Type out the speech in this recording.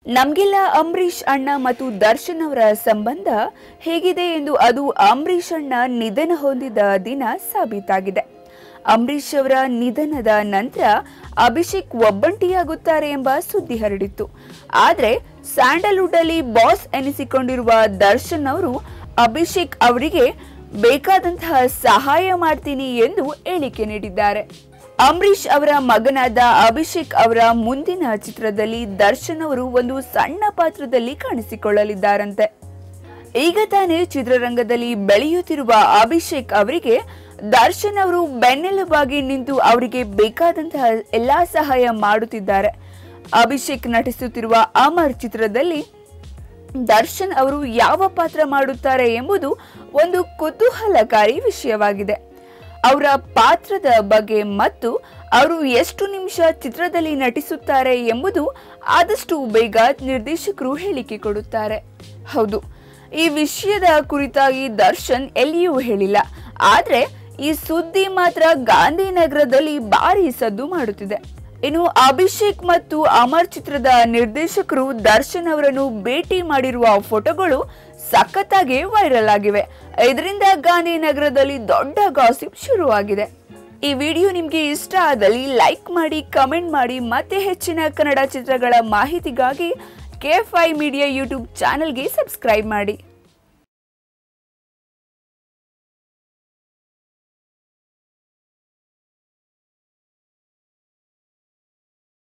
ನಮ್ಗೆಲ್ಲ ಅಂಬರೀಷ್ ಅಣ್ಣ ಮತ್ತು ದರ್ಶನ್ ಅವರ ಸಂಬಂಧ ಹೇಗಿದೆ ಎಂದು ಅದು ಅಂಬರೀಷ್ ಅಣ್ಣ ನಿಧನ ಹೊಂದಿದ ದಿನ ಸಾಬೀತಾಗಿದೆ ಅಂಬರೀಷ್ ಅವರ ನಿಧನದ ನಂತರ ಅಭಿಷೇಕ್ ಒಬ್ಬಂಟಿಯಾಗುತ್ತಾರೆ ಎಂಬ ಸುದ್ದಿ ಹರಡಿತ್ತು ಆದ್ರೆ ಸ್ಯಾಂಡಲ್ವುಡ್ ಅಲ್ಲಿ ಬಾಸ್ ಎನಿಸಿಕೊಂಡಿರುವ ದರ್ಶನ್ ಅವರು ಅಭಿಷೇಕ್ ಅವರಿಗೆ ಬೇಕಾದಂತಹ ಸಹಾಯ ಮಾಡ್ತೀನಿ ಎಂದು ಹೇಳಿಕೆ ನೀಡಿದ್ದಾರೆ ಅಂಬರೀಷ್ ಅವರ ಮಗನಾದ ಅಭಿಷೇಕ್ ಅವರ ಮುಂದಿನ ಚಿತ್ರದಲ್ಲಿ ದರ್ಶನ್ ಅವರು ಒಂದು ಸಣ್ಣ ಪಾತ್ರದಲ್ಲಿ ಕಾಣಿಸಿಕೊಳ್ಳಲಿದ್ದಾರಂತೆ ಈಗ ತಾನೇ ಚಿತ್ರರಂಗದಲ್ಲಿ ಬೆಳೆಯುತ್ತಿರುವ ಅಭಿಷೇಕ್ ಅವರಿಗೆ ದರ್ಶನ್ ಅವರು ಬೆನ್ನೆಲುಬಾಗಿ ನಿಂತು ಅವರಿಗೆ ಬೇಕಾದಂತಹ ಎಲ್ಲಾ ಸಹಾಯ ಮಾಡುತ್ತಿದ್ದಾರೆ ಅಭಿಷೇಕ್ ನಟಿಸುತ್ತಿರುವ ಅಮರ್ ಚಿತ್ರದಲ್ಲಿ ದರ್ಶನ್ ಅವರು ಯಾವ ಪಾತ್ರ ಮಾಡುತ್ತಾರೆ ಎಂಬುದು ಒಂದು ಕುತೂಹಲಕಾರಿ ವಿಷಯವಾಗಿದೆ ಅವರ ಪಾತ್ರದ ಬಗ್ಗೆ ಮತ್ತು ಅವರು ಎಷ್ಟು ನಿಮಿಷ ಚಿತ್ರದಲ್ಲಿ ನಟಿಸುತ್ತಾರೆ ಎಂಬುದು ಆದಷ್ಟು ಬೇಗ ನಿರ್ದೇಶಕರು ಹೇಳಿಕೆ ಕೊಡುತ್ತಾರೆ ಹೌದು ಈ ವಿಷಯದ ಕುರಿತಾಗಿ ದರ್ಶನ್ ಎಲ್ಲಿಯೂ ಹೇಳಿಲ್ಲ ಆದ್ರೆ ಈ ಸುದ್ದಿ ಮಾತ್ರ ಗಾಂಧಿನಗರದಲ್ಲಿ ಭಾರಿ ಸದ್ದು ಮಾಡುತ್ತಿದೆ ಇನ್ನು ಅಭಿಷೇಕ್ ಮತ್ತು ಅಮರ್ ಚಿತ್ರದ ನಿರ್ದೇಶಕರು ದರ್ಶನ್ ಅವರನ್ನು ಭೇಟಿ ಮಾಡಿರುವ ಫೋಟೋಗಳು ಸಖತ್ತಾಗಿ ವೈರಲ್ ಆಗಿವೆ ಇದರಿಂದ ಗಾಂಧಿನಗರದಲ್ಲಿ ದೊಡ್ಡ ಗಾಸಿಪ್ ಶುರುವಾಗಿದೆ ಈ ವಿಡಿಯೋ ನಿಮಗೆ ಇಷ್ಟ ಆದಲ್ಲಿ ಲೈಕ್ ಮಾಡಿ ಕಮೆಂಟ್ ಮಾಡಿ ಮತ್ತೆ ಹೆಚ್ಚಿನ ಕನ್ನಡ ಚಿತ್ರಗಳ ಮಾಹಿತಿಗಾಗಿ ಕೆ ಫೈ ಮೀಡಿಯಾ ಯೂಟ್ಯೂಬ್ ಚಾನೆಲ್ಗೆ ಸಬ್ಸ್ಕ್ರೈಬ್ ಮಾಡಿ